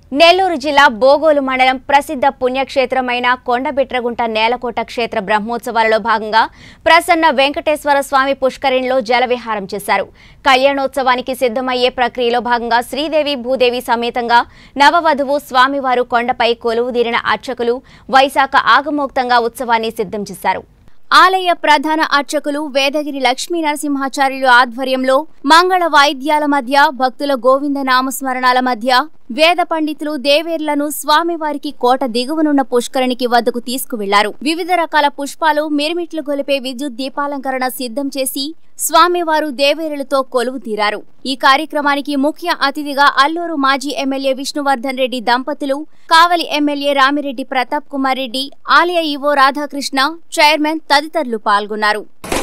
నెల్లూరు జిల్లా బోగోలు మండలం ప్రసిద్ధ పుణ్యక్షేత్రమైన కొండబిట్రగుంట నేలకోట క్షేత్ర బ్రహ్మోత్సవాలలో భాగంగా ప్రసన్న వెంకటేశ్వర స్వామి పుష్కరిణిలో జలవిహారం చేశారు కళ్యాణోత్సవానికి సిద్ధమయ్యే ప్రక్రియలో భాగంగా శ్రీదేవి భూదేవి సమేతంగా నవవధువు స్వామివారు కొండపై కొలువుదీరిన అర్చకులు వైశాఖ ఆగమోక్తంగా ఉత్సవాన్ని సిద్ధం చేశారు ఆలయ ప్రధాన అర్చకులు వేదగిరి లక్ష్మీ నరసింహాచార్యులు ఆధ్వర్యంలో మంగళ వాయిద్యాల మధ్య భక్తుల గోవింద నామస్మరణాల మధ్య వేద పండితులు దేవేర్లను స్వామివారికి కోట దిగువనున్న పుష్కరిణికి వద్దకు తీసుకువెళ్లారు వివిధ రకాల పుష్పాలు మిరుమిట్లు గొలిపే విద్యుత్ దీపాలంకరణ సిద్ధం చేసి స్వామివారు దేవేరులతో కొలువు తీరారు ఈ కార్యక్రమానికి ముఖ్య అతిథిగా అల్లూరు మాజీ ఎమ్మెల్యే విష్ణువర్ధన్ రెడ్డి దంపతులు కావలి ఎమ్మెల్యే రామిరెడ్డి ప్రతాప్ కుమార్ రెడ్డి ఆలయ ఈవో రాధాకృష్ణ చైర్మన్ తదితరులు పాల్గొన్నారు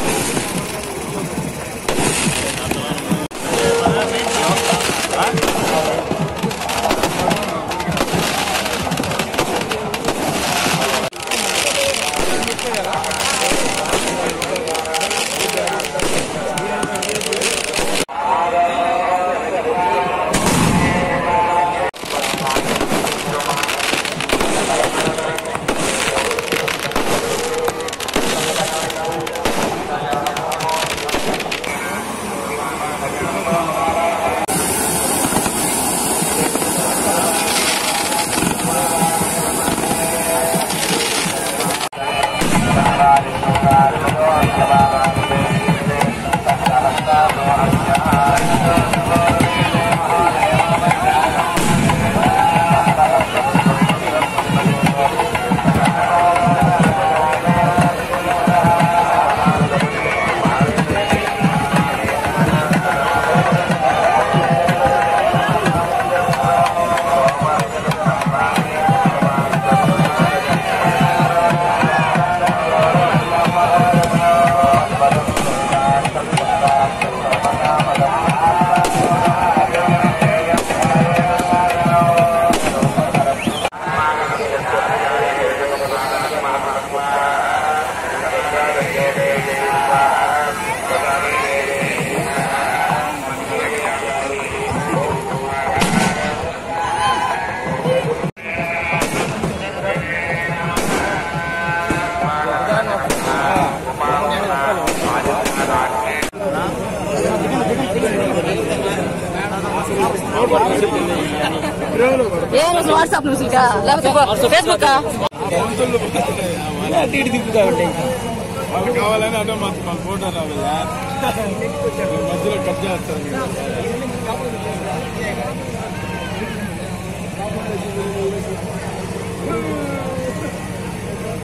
ఏ రోజు వాట్సాప్ నుంచి ఇంకా లేకపోతే ఫేస్బుక్ వాళ్ళు కావాలని అదే మాకు మాకు ఫోటో రావాలా మధ్యలో కట్ చేస్తాను